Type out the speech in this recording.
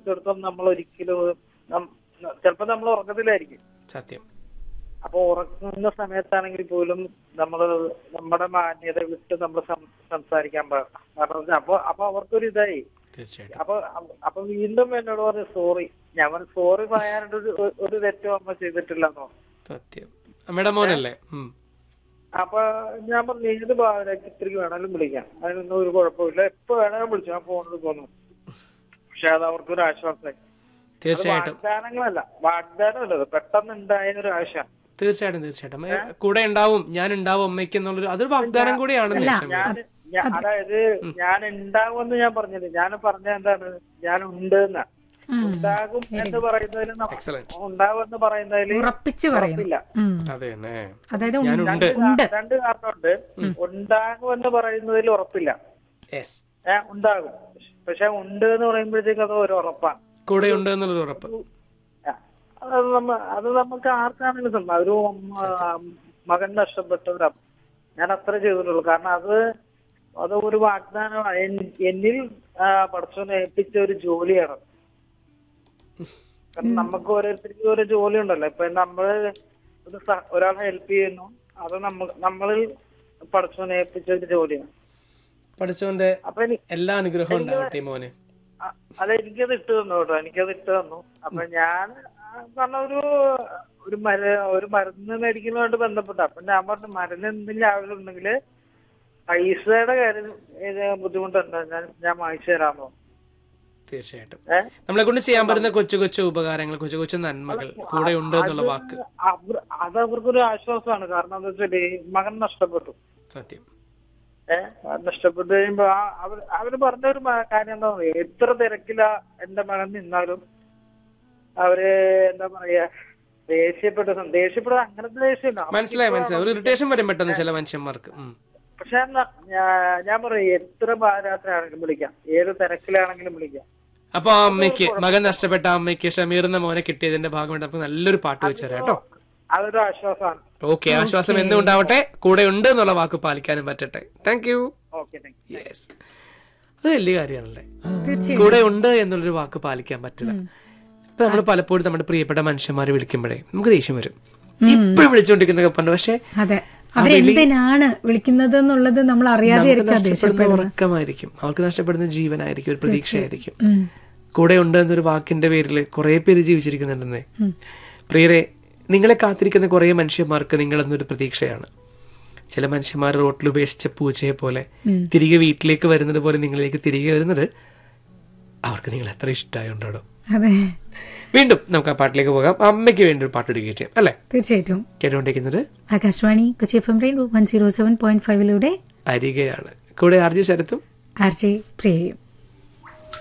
സംബന്ധിച്ചിടത്തോളം നമ്മൾ ഒരിക്കലും നം- ചിലപ്പോ നമ്മൾ ഉറക്കത്തിലായിരിക്കും സത്യം അപ്പൊ ഉറങ്ങുന്ന സമയത്താണെങ്കിൽ പോലും നമ്മൾ നമ്മുടെ മാന്യത വിട്ട് നമ്മൾ സംസാരിക്കാൻ പാടില്ല കാരണം വെച്ചാ അപ്പൊ അപ്പൊ അവർക്കൊരു ഇതായി തീർച്ചയായിട്ടും അപ്പൊ അപ്പൊ വീണ്ടും എന്നോട് പറഞ്ഞു സോറി ഞാൻ സോറി പറയാനായിട്ട് ഒരു ഒരു തെറ്റും അമ്മ ചെയ്തിട്ടില്ലെന്നോ സത്യം അമ്മയുടെ മോനല്ലേ ഉം. അപ്പൊ ഞാൻ പറഞ്ഞു ഏത് ഭാഗത്തേക്ക് ഇത്രയ്ക്ക് വേണമെങ്കിലും വിളിക്കാം അതിനൊന്നും ഒരു കുഴപ്പമില്ല എപ്പോ വേണമെങ്കിലും വിളിച്ചു ഞാൻ ഫോണിൽ പോന്നു പക്ഷെ അത് അവർക്കൊരു ആശ്വാസമായി അത് തീർച്ചയായിട്ടും വാഗ്ദാനങ്ങളല്ല വാഗ്ദാനമല്ല അത് പെട്ടെന്ന് ഉണ്ടായ ഒരു ആശ തീർച്ചയായിട്ടും തീർച്ചയായിട്ടും ഏ, കൂടെ ഉണ്ടാവും ഞാൻ ഉണ്ടാവും അമ്മയ്ക്ക് എന്നുള്ളൊരു അതൊരു വാഗ്ദാനം കൂടിയാണെന്ന് ക്ഷമ ഞാൻ ഞാൻ- അതായത് ഞാൻ ഉണ്ടാകുമെന്ന് ഞാൻ പറഞ്ഞില്ല ഞാൻ പറഞ്ഞ എന്താണ് ഞാൻ ഉണ്ട് എന്നാ ഉണ്ടാകും എന്ന് പറയുന്നതിൽ ന- എക്സലന്റ് ഉണ്ടാകുമെന്ന് പറയുന്നതിൽ ഉറപ്പിച്ച് പറയുന്നു ഇല്ല ഉം. അതെ തന്നെ അതായത് ഉണ്ട്. ഞാനുണ്ട് ഉണ്ട് രണ്ട് കാരണമുണ്ട് ഉണ്ടാകുമെന്ന് പറയുന്നതിൽ ഉറപ്പില്ല യെസ് ഏഹ് ഉണ്ടാകും പക്ഷെ ഉണ്ട് എന്ന് പറയുമ്പോഴത്തേക്ക് അത് ഒരു ഉറപ്പാണ് കൂടെ ഉണ്ട് എന്നുള്ളൊരു ഉറപ്പ് ആ, അത് നമ്മ അത് നമുക്ക് ആർക്കാണെങ്കിലും സമ്മ ഒരു മ- മകൻ നഷ്ടപ്പെട്ടവരാ ഞാൻ അത്ര ചെയ്തിട്ടുള്ളൂ കാരണം അത് അത് ഒരു വാഗ്ദാനമാണ് എൻ- എന്നിൽ പഠിച്ചോനെ ഏൽപ്പിച്ച ഒരു ജോലിയാണ് കാരണം നമുക്ക് ഓരോരുത്തർക്കും ഓരോ ജോലി ഉണ്ടല്ലോ ഇപ്പൊ നമ്മള് ഒരു സ- ഒരാളെ ഹെൽപ്പ് ചെയ്യുന്നു അത് നമ്മൾ നമ്മളിൽ പഠിച്ചോനെ ഏൽപ്പിച്ച ഒരു ജോലിയാണ് പഠിച്ചവന്റെ അപ്പൊ എനി- എല്ലാ അനുഗ്രഹവും ഉണ്ടാവട്ടെ മോന് അ- അത് എനിക്കത് ഇട്ട് തന്നു കേട്ടോ എനിക്കത് ഇട്ട് തന്നു അപ്പൊ ഞാൻ ആ, പറഞ്ഞ ഒരു ഒരു മര ഒരു മരുന്ന് മേടിക്കുന്നതുമായിട്ട് ബന്ധപ്പെട്ട അപ്പൊ ഞാൻ പറഞ്ഞു മരുന്ന് എന്തെങ്കിലും ആവശ്യമുണ്ടെങ്കിൽ പൈസയുടെ കാര്യം ഇത് ബുദ്ധിമുട്ടുണ്ട് ഞാൻ ഞാൻ വാങ്ങിച്ചു തരാമോ തീർച്ചയായിട്ടും ഏ നമ്മളെ കൊണ്ട് ചെയ്യാൻ പറ്റുന്ന കൊച്ചു കൊച്ചു ഉപകാരങ്ങൾ കൊച്ചു കൊച്ചു നന്മകൾ കൂടെ ഉണ്ട് എന്നുള്ള വാക്ക് അവർ അത് അവർക്കൊരു ആശ്വാസമാണ് കാരണം എന്താ വെച്ചാല് മകൻ നഷ്ടപ്പെട്ടു സത്യം ഏഹ് നഷ്ടപ്പെട്ടു കഴിയുമ്പോ ആ അവർ അവര് പറഞ്ഞ ഒരു മ- കാര്യം എന്താ പറയാ എത്ര തിരക്കില എന്റെ മകൻ നിന്നാലും അവര് എന്താ പറയാ ദേഷ്യപ്പെട്ട ദേഷ്യപ്പെടുക അങ്ങനത്തെ ദേഷ്യമില്ല മനസ്സിലായി മനസ്സിലായി ഒരു ഇറിറ്റേഷൻ വരും പെട്ടെന്ന് ചില മനുഷ്യന്മാർക്ക് ഉം. പക്ഷെ എന്നാ- ഞാ- ഞാൻ പറയും എത്ര പാരാത്രി ആണെങ്കിലും വിളിക്കാം ഏത് തിരക്കിലാണെങ്കിലും വിളിക്കാം അപ്പൊ ആ അമ്മയ്ക്ക് മകൻ നഷ്ടപ്പെട്ട ആ അമ്മയ്ക്ക് ഷമീർ എന്ന മോനെ കിട്ടിയതിന്റെ ഭാഗമായിട്ട് നമുക്ക് നല്ലൊരു പാട്ട് വെച്ചു തരാം കേട്ടോ അതൊരു ആശ്വാസമാണ് ഓക്കെ ആശ്വാസം എന്തും ഉണ്ടാവട്ടെ കൂടെ ഉണ്ട് എന്നുള്ള വാക്ക് പാലിക്കാനും പറ്റട്ടെ thank you okay thank you yes അത് വലിയ കാര്യമാണല്ലേ തീർച്ചയായും കൂടെ ഉണ്ട് എന്നുള്ളൊരു വാക്ക് പാലിക്കാൻ പറ്റില്ല ഇപ്പൊ നമ്മൾ പലപ്പോഴും നമ്മുടെ പ്രിയപ്പെട്ട മനുഷ്യന്മാരെ വിളിക്കുമ്പോഴേ നമുക്ക് ദേഷ്യം വരും ഇപ്പോഴും വിളിച്ചുകൊണ്ടിരിക്കുന്ന കപ്പുണ്ട് പക്ഷെ അതെ അവരെന്തിനാണ് വിളിക്കുന്നത് എന്നുള്ളത് നമ്മൾ അറിയാതെ നമുക്ക് ആയിരിക്കാം നഷ്ടപ്പെടുന്ന ദേഷ്യപ്പെടുന്നത് ഉറക്കമായിരിക്കും അവർക്ക് നഷ്ടപ്പെടുന്ന ജീവനായിരിക്കും ഒരു പ്രതീക്ഷയായിരിക്കും കൂടെ ഉണ്ട് എന്നൊരു വാക്കിന്റെ പേരിൽ കുറെ പേര് ജീവിച്ചിരിക്കുന്നുണ്ടെന്നേ പ്രിയരെ നിങ്ങളെ കാത്തിരിക്കുന്ന കുറെ മനുഷ്യന്മാർക്ക് നിങ്ങൾ എന്നൊരു പ്രതീക്ഷയാണ് ചില മനുഷ്യന്മാർ റോട്ടിൽ ഉപേക്ഷിച്ച പൂച്ചയെ പോലെ തിരികെ വീട്ടിലേക്ക് വരുന്നത് പോലെ നിങ്ങളിലേക്ക് തിരികെ വരുന്നത് അവർക്ക് നിങ്ങൾ എത്ര ഇഷ്ടമായുണ്ടോ അതെ വീണ്ടും നമുക്ക് ആ പാട്ടിലേക്ക് പോകാം അമ്മയ്ക്ക് വേണ്ടി ഒരു പാട്ട് എടുക്കുകയും ചെയ്യാം അല്ലേ തീർച്ചയായിട്ടും കേട്ടുകൊണ്ടിരിക്കുന്നത് Akashvani Kochi F M rain one zero seven point ഫൈവിലൂടെ അരികയാണ് കൂടെ ആർജി ശരത്തും ആർ ജെ പ്രിയയും